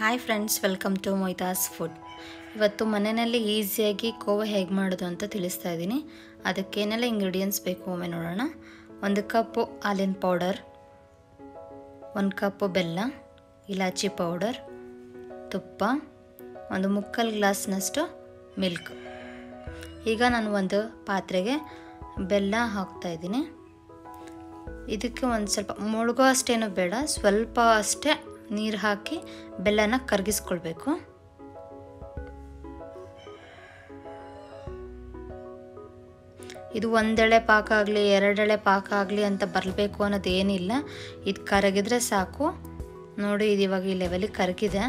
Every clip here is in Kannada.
ಹಾಯ್ ಫ್ರೆಂಡ್ಸ್ ವೆಲ್ಕಮ್ ಟು ಮೊಯ್ತಾಸ್ ಫುಡ್ ಇವತ್ತು ಮನೆಯಲ್ಲಿ ಈಸಿಯಾಗಿ ಕೋವಾ ಹೇಗೆ ಮಾಡೋದು ಅಂತ ತಿಳಿಸ್ತಾ ಇದ್ದೀನಿ ಅದಕ್ಕೇನೆಲ್ಲ ಇಂಗ್ರೀಡಿಯೆಂಟ್ಸ್ ಬೇಕು ಒಮ್ಮೆ ನೋಡೋಣ ಒಂದು ಕಪ್ಪು ಹಾಲಿನ ಪೌಡರ್ ಒಂದು ಕಪ್ಪು ಬೆಲ್ಲ ಇಲಾಚಿ ಪೌಡರ್ ತುಪ್ಪ ಒಂದು ಮುಕ್ಕಾಲು ಗ್ಲಾಸ್ನಷ್ಟು ಮಿಲ್ಕ್ ಈಗ ನಾನು ಒಂದು ಪಾತ್ರೆಗೆ ಬೆಲ್ಲ ಹಾಕ್ತಾಯಿದ್ದೀನಿ ಇದಕ್ಕೆ ಒಂದು ಸ್ವಲ್ಪ ಮುಳುಗೋ ಅಷ್ಟೇನು ಬೇಡ ಸ್ವಲ್ಪ ಅಷ್ಟೇ ನೀರು ಹಾಕಿ ಬೆಲ್ಲನ ಕರಗಿಸ್ಕೊಳ್ಬೇಕು ಇದು ಒಂದೆಳೆ ಪಾಕ ಆಗಲಿ ಎರಡೆಳೆ ಪಾಕ ಆಗಲಿ ಅಂತ ಬರಬೇಕು ಅನ್ನೋದು ಏನಿಲ್ಲ ಇದು ಕರಗಿದ್ರೆ ಸಾಕು ನೋಡಿ ಇದು ಇವಾಗ ಈ ಲೆವೆಲಿಗೆ ಕರಗಿದೆ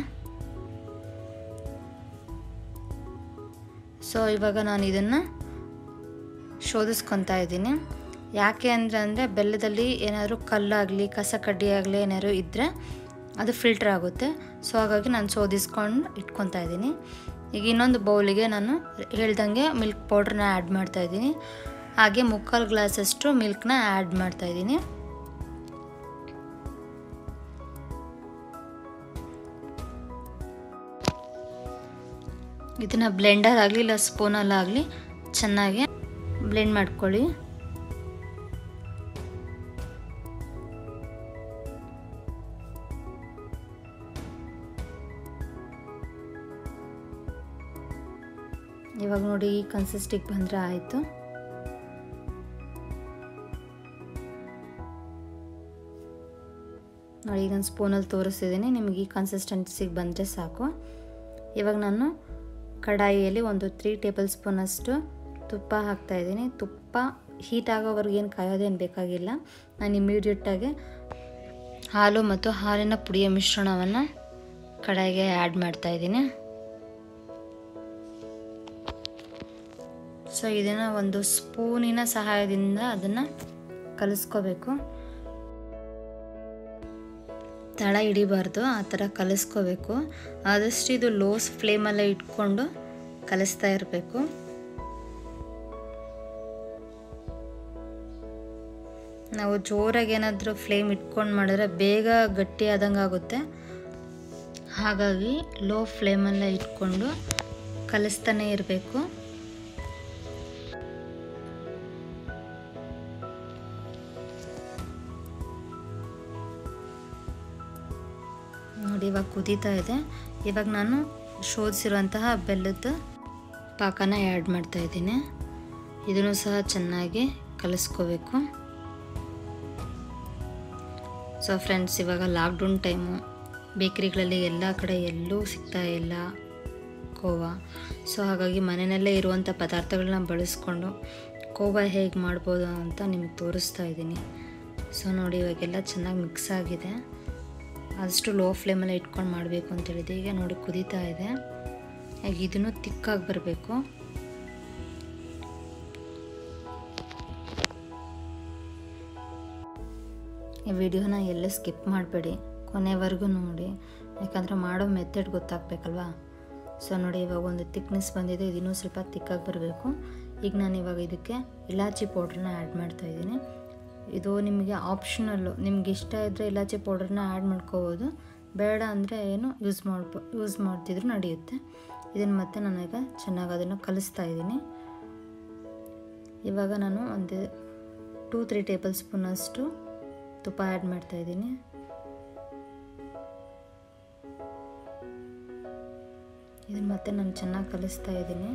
ಸೊ ಇವಾಗ ನಾನು ಇದನ್ನು ಶೋಧಿಸ್ಕೊತಾ ಇದ್ದೀನಿ ಯಾಕೆ ಅಂದರೆ ಅಂದರೆ ಬೆಲ್ಲದಲ್ಲಿ ಏನಾದರೂ ಕಲ್ಲಾಗಲಿ ಕಸ ಕಡ್ಡಿ ಆಗಲಿ ಏನಾದ್ರು ಇದ್ದರೆ ಅದು ಫಿಲ್ಟರ್ ಆಗುತ್ತೆ ಸೊ ಹಾಗಾಗಿ ನಾನು ಶೋಧಿಸ್ಕೊಂಡು ಇಟ್ಕೊತಾ ಇದ್ದೀನಿ ಈಗ ಇನ್ನೊಂದು ಬೌಲಿಗೆ ನಾನು ಹೇಳ್ದಂಗೆ ಮಿಲ್ಕ್ ಪೌಡ್ರನ್ನ ಆ್ಯಡ್ ಮಾಡ್ತಾಯಿದ್ದೀನಿ ಹಾಗೆ ಮುಕ್ಕಾಲು ಗ್ಲಾಸಷ್ಟು ಮಿಲ್ಕ್ನ ಆ್ಯಡ್ ಮಾಡ್ತಾಯಿದ್ದೀನಿ ಇದನ್ನು ಬ್ಲೆಂಡರ್ ಆಗಲಿ ಇಲ್ಲ ಸ್ಪೂನಲ್ಲಾಗಲಿ ಚೆನ್ನಾಗಿ ಬ್ಲೆಂಡ್ ಮಾಡ್ಕೊಳ್ಳಿ ಇವಾಗ ನೋಡಿ ಈ ಕನ್ಸಿಸ್ಟಿಗೆ ಬಂದರೆ ಆಯಿತು ನೋಡಿ ಈಗ ನಾನು ಸ್ಪೂನಲ್ಲಿ ತೋರಿಸ್ತಿದ್ದೀನಿ ನಿಮಗೆ ಈ ಕನ್ಸಿಸ್ಟೆನ್ಸಿಗೆ ಬಂದರೆ ಸಾಕು ಇವಾಗ ನಾನು ಕಡಾಯಿಯಲ್ಲಿ ಒಂದು ತ್ರೀ ಟೇಬಲ್ ಸ್ಪೂನಷ್ಟು ತುಪ್ಪ ಹಾಕ್ತಾಯಿದ್ದೀನಿ ತುಪ್ಪ ಹೀಟ್ ಆಗೋವರೆಗೆ ಏನು ಕಾಯೋದೇನು ಬೇಕಾಗಿಲ್ಲ ನಾನು ಇಮಿಡಿಯೇಟಾಗಿ ಹಾಲು ಮತ್ತು ಹಾಲಿನ ಪುಡಿಯ ಮಿಶ್ರಣವನ್ನು ಕಡಾಯಿಗೆ ಆ್ಯಡ್ ಮಾಡ್ತಾಯಿದ್ದೀನಿ ಸೊ ಇದನ್ನು ಒಂದು ಸ್ಪೂನಿನ ಸಹಾಯದಿಂದ ಅದನ್ನು ಕಲಿಸ್ಕೋಬೇಕು ತಳ ಹಿಡಿಬಾರ್ದು ಆ ಥರ ಕಲಿಸ್ಕೋಬೇಕು ಆದಷ್ಟು ಇದು ಲೋಸ್ ಫ್ಲೇಮಲ್ಲೇ ಇಟ್ಕೊಂಡು ಕಲಿಸ್ತಾ ಇರಬೇಕು ನಾವು ಜೋರಾಗಿ ಏನಾದರೂ ಫ್ಲೇಮ್ ಇಟ್ಕೊಂಡು ಮಾಡಿದ್ರೆ ಬೇಗ ಗಟ್ಟಿ ಆದಂಗೆ ಆಗುತ್ತೆ ಹಾಗಾಗಿ ಲೋ ಫ್ಲೇಮಲ್ಲೇ ಇಟ್ಕೊಂಡು ಕಲಿಸ್ತಾನೆ ಇರಬೇಕು ನೋಡಿ ಇವಾಗ ಕುದೀತಾ ಇದೆ ಇವಾಗ ನಾನು ಶೋಧಿಸಿರುವಂತಹ ಬೆಲ್ಲದ ಪಾಕನ ಆ್ಯಡ್ ಮಾಡ್ತಾ ಇದ್ದೀನಿ ಇದನ್ನು ಸಹ ಚೆನ್ನಾಗಿ ಕಲಿಸ್ಕೋಬೇಕು ಸೊ ಫ್ರೆಂಡ್ಸ್ ಇವಾಗ ಲಾಕ್ಡೌನ್ ಟೈಮು ಬೇಕ್ರಿಗಳಲ್ಲಿ ಎಲ್ಲ ಕಡೆ ಎಲ್ಲೂ ಸಿಗ್ತಾ ಇಲ್ಲ ಕೋವಾ ಸೊ ಹಾಗಾಗಿ ಮನೆಯಲ್ಲೇ ಇರುವಂಥ ಪದಾರ್ಥಗಳನ್ನ ಬಳಸ್ಕೊಂಡು ಕೋವಾ ಹೇಗೆ ಮಾಡ್ಬೋದು ಅಂತ ನಿಮಗೆ ತೋರಿಸ್ತಾ ಇದ್ದೀನಿ ಸೊ ನೋಡಿ ಇವಾಗೆಲ್ಲ ಚೆನ್ನಾಗಿ ಮಿಕ್ಸ್ ಆಗಿದೆ ಆದಷ್ಟು ಲೋ ಫ್ಲೇಮಲ್ಲಿ ಇಟ್ಕೊಂಡು ಮಾಡಬೇಕು ಅಂತ ಹೇಳಿದೆ ಈಗ ನೋಡಿ ಕುದೀತಾ ಇದೆ ಈಗ ಇದನ್ನು ತಿಕ್ಕಾಗಿ ಬರಬೇಕು ಈ ವಿಡಿಯೋನ ಎಲ್ಲೂ ಸ್ಕಿಪ್ ಮಾಡಬೇಡಿ ಕೊನೆವರೆಗೂ ನೋಡಿ ಯಾಕಂದರೆ ಮಾಡೋ ಮೆಥಡ್ ಗೊತ್ತಾಗಬೇಕಲ್ವಾ ಸೊ ನೋಡಿ ಇವಾಗ ಒಂದು ತಿಕ್ನೆಸ್ ಬಂದಿದೆ ಇದನ್ನೂ ಸ್ವಲ್ಪ ತಿಕ್ಕಾಗಿ ಬರಬೇಕು ಈಗ ನಾನು ಇವಾಗ ಇದಕ್ಕೆ ಇಲಾಚಿ ಪೌಡ್ರನ್ನ ಆ್ಯಡ್ ಮಾಡ್ತಾಯಿದ್ದೀನಿ ಇದು ನಿಮಗೆ ಆಪ್ಷನಲ್ಲು ನಿಮ್ಗೆ ಇಷ್ಟ ಇದ್ದರೆ ಇಲಾಚಿ ಪೌಡರ್ನ ಆ್ಯಡ್ ಮಾಡ್ಕೋಬೋದು ಬೇಡ ಅಂದರೆ ಏನು ಯೂಸ್ ಮಾಡ್ಬೋ ಯೂಸ್ ಮಾಡ್ತಿದ್ರು ನಡೆಯುತ್ತೆ ಇದನ್ನು ಮತ್ತೆ ನಾನೀಗ ಚೆನ್ನಾಗಿ ಅದನ್ನು ಕಲಿಸ್ತಾ ಇದ್ದೀನಿ ಇವಾಗ ನಾನು ಒಂದು ಟೂ ತ್ರೀ ಟೇಬಲ್ ಸ್ಪೂನಷ್ಟು ತುಪ್ಪ ಆ್ಯಡ್ ಮಾಡ್ತಾಯಿದ್ದೀನಿ ಇದನ್ನು ಮತ್ತೆ ನಾನು ಚೆನ್ನಾಗಿ ಕಲಿಸ್ತಾ ಇದ್ದೀನಿ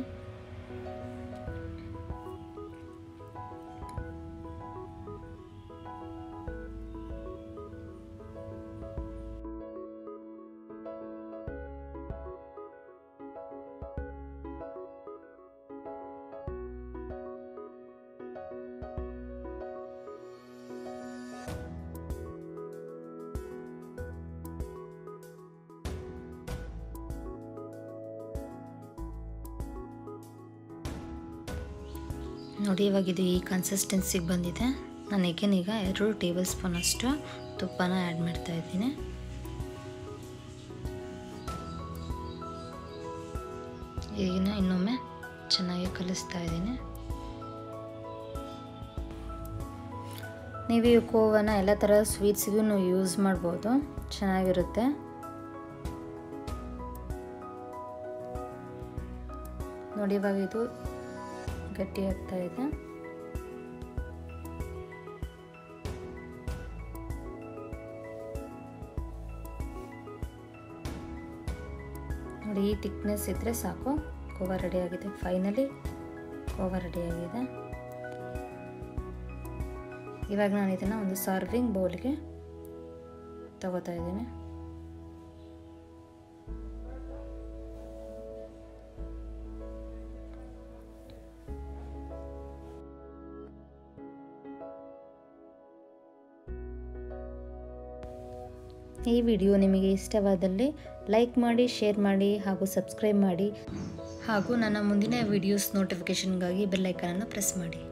ನೋಡಿ ಇವಾಗ ಇದು ಈ ಕನ್ಸಿಸ್ಟೆನ್ಸಿಗೆ ಬಂದಿದೆ ನಾನು ಈಗೇನು ಈಗ ಎರಡು ಟೇಬಲ್ ಸ್ಪೂನ್ ಅಷ್ಟು ತುಪ್ಪನ ಆ್ಯಡ್ ಮಾಡ್ತಾ ಇದ್ದೀನಿ ಈಗಿನ ಇನ್ನೊಮ್ಮೆ ಚೆನ್ನಾಗಿ ಕಲಿಸ್ತಾ ಇದ್ದೀನಿ ನೀವು ಈ ಕೋವನ ಎಲ್ಲ ಥರ ಸ್ವೀಟ್ಸಿಗೂ ಯೂಸ್ ಮಾಡ್ಬೋದು ಚೆನ್ನಾಗಿರುತ್ತೆ ನೋಡಿ ಇವಾಗ ಇದು ಗಟ್ಟಿ ಆಗ್ತಾ ಇದೆ ನೋಡಿ ಈ ತಿಕ್ನೆಸ್ ಇದ್ದರೆ ಸಾಕು ಕೋವಾ ರೆಡಿಯಾಗಿದೆ ಫೈನಲಿ ಕೋವಾ ರೆಡಿಯಾಗಿದೆ ಇವಾಗ ನಾನು ಇದನ್ನು ಒಂದು ಸರ್ವಿಂಗ್ ಬೌಲ್ಗೆ ತಗೋತಾ ಇದ್ದೀನಿ ಈ ವಿಡಿಯೋ ನಿಮಗೆ ಇಷ್ಟವಾದಲ್ಲಿ ಲೈಕ್ ಮಾಡಿ ಶೇರ್ ಮಾಡಿ ಹಾಗೂ ಸಬ್ಸ್ಕ್ರೈಬ್ ಮಾಡಿ ಹಾಗೂ ನನ್ನ ಮುಂದಿನ ವಿಡಿಯೋಸ್ ನೋಟಿಫಿಕೇಷನ್ಗಾಗಿ ಬೆಲ್ಲೈಕನನ್ನು ಪ್ರೆಸ್ ಮಾಡಿ